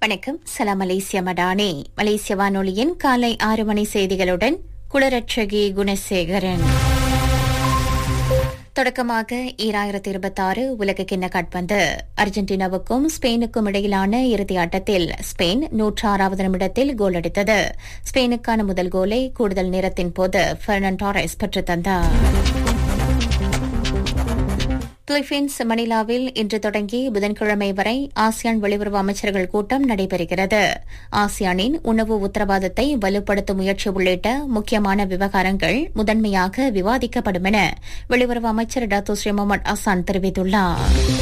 வணக்கம் சலாம் மலேசிய மடானே மலேசிய வானொலியின் காலை ஆறு மணி செய்திகளுடன் குளரட்சகி குணசேகரன் தொடக்கமாக ஈராயிரத்தி இருபத்தாறு உலக கிண்ண காட்பந்து அர்ஜென்டினாவுக்கும் ஸ்பெயினுக்கும் இடையிலான இறுதி ஆட்டத்தில் ஸ்பெயின் நூற்றாறாவது நிமிடத்தில் கோல் அடித்தது ஸ்பெயினுக்கான முதல் கோலை கூடுதல் நேரத்தின் போது பெர்னன் டாரஸ் பெற்றுத் தந்தார் பிலிப்பீன்ஸ் மணிலாவில் இன்று தொடங்கி புதன்கிழமை வரை ஆசியான் வெளியுறவு அமைச்சர்கள் கூட்டம் நடைபெறுகிறது ஆசியானின் உணவு உத்தரவாதத்தை வலுப்படுத்தும் முயற்சி உள்ளிட்ட முக்கியமான விவகாரங்கள் முதன்மையாக விவாதிக்கப்படும் என வெளியுறவு அமைச்சர் டாக்டர் ஸ்ரீ முகமது அசான் தெரிவித்துள்ளார்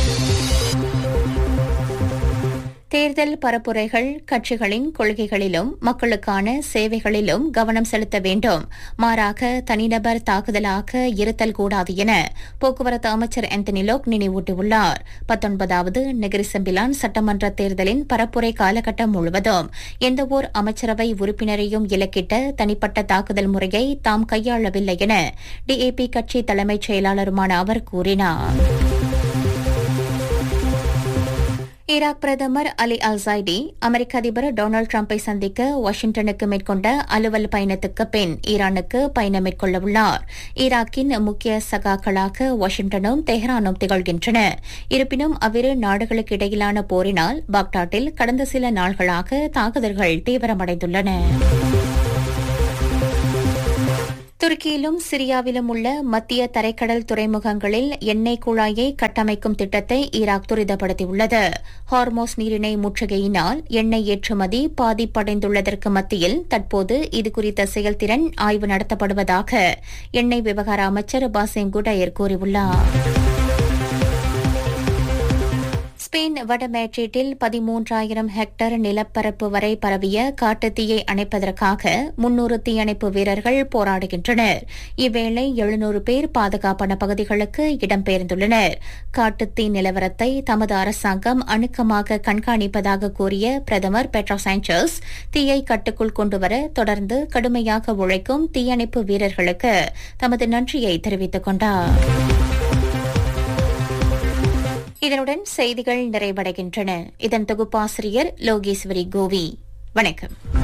தேர்தல் பரப்புரைகள் கட்சிகளின் கொள்கைகளிலும் மக்களுக்கான சேவைகளிலும் கவனம் செலுத்த வேண்டும் மாறாக தனிநபர் தாக்குதலாக இருத்தல் கூடாது என போக்குவரத்து அமைச்சர் ஆந்தனி லோக் நினைவூட்டியுள்ளார் பத்தொன்பதாவது நெகிரிசம்பிலான் சட்டமன்ற தேர்தலின் பரப்புரை காலகட்டம் முழுவதும் எந்தவோர் அமைச்சரவை உறுப்பினரையும் இலக்கிட்ட தனிப்பட்ட தாக்குதல் முறையை தாம் கையாளவில்லை என டிஏபி கட்சி தலைமைச் செயலாளருமான அவர் கூறினார் ஈராக் பிரதமர் அலி அல்சைடி அமெரிக்க அதிபர் டொனால்டு டிரம்பை சந்திக்க வாஷிங்டனுக்கு மேற்கொண்ட அலுவல் பயணத்துக்கு பின் ஈரானுக்கு பயணம் மேற்கொள்ள உள்ளார் ஈராக்கின் முக்கிய சகாக்களாக வாஷிங்டனும் தெஹ்ரானும் திகழ்கின்றன இருப்பினும் அவ்விரு நாடுகளுக்கு இடையிலான போரினால் பாக்தாட்டில் கடந்த சில நாள்களாக தாக்குதல்கள் தீவிரமடைந்துள்ளன துருக்கியிலும் சிரியாவிலும் உள்ள மத்திய தரைக்கடல் துறைமுகங்களில் எண்ணெய் குழாயை கட்டமைக்கும் திட்டத்தை ஈராக் துரிதப்படுத்தியுள்ளது ஹார்மோஸ் நீரிணை முற்றுகையினால் எண்ணெய் ஏற்றுமதி பாதிப்படைந்துள்ளதற்கு மத்தியில் தற்போது இதுகுறித்த செயல்திறன் ஆய்வு நடத்தப்படுவதாக எண்ணெய் விவகார அமைச்சர் பாசிம் குடயர் கூறியுள்ளார் ஸ்பெயின் வடமேட்ரீட்டில் பதிமூன்றாயிரம் ஹெக்டேர் நிலப்பரப்பு வரை பரவிய காட்டுத்தீயை அணைப்பதற்காக முன்னூறு தீயணைப்பு வீரர்கள் போராடுகின்றனர் இவ்வேளை எழுநூறு பேர் பாதுகாப்பான பகுதிகளுக்கு இடம்பெயர்ந்துள்ளனர் காட்டுத்தீ நிலவரத்தை தமது அரசாங்கம் அணுக்கமாக கண்காணிப்பதாக கூறிய பிரதமர் பெட்ரோ சாnchez தீயை கட்டுக்குள் கொண்டுவர தொடர்ந்து கடுமையாக உழைக்கும் தீயணைப்பு வீரர்களுக்கு தமது நன்றியை தெரிவித்துக் கொண்டார் இதனுடன் செய்திகள் நிறைவடைகின்றன இதன் தொகுப்பாசிரியர் லோகேஸ்வரி கோவி வணக்கம்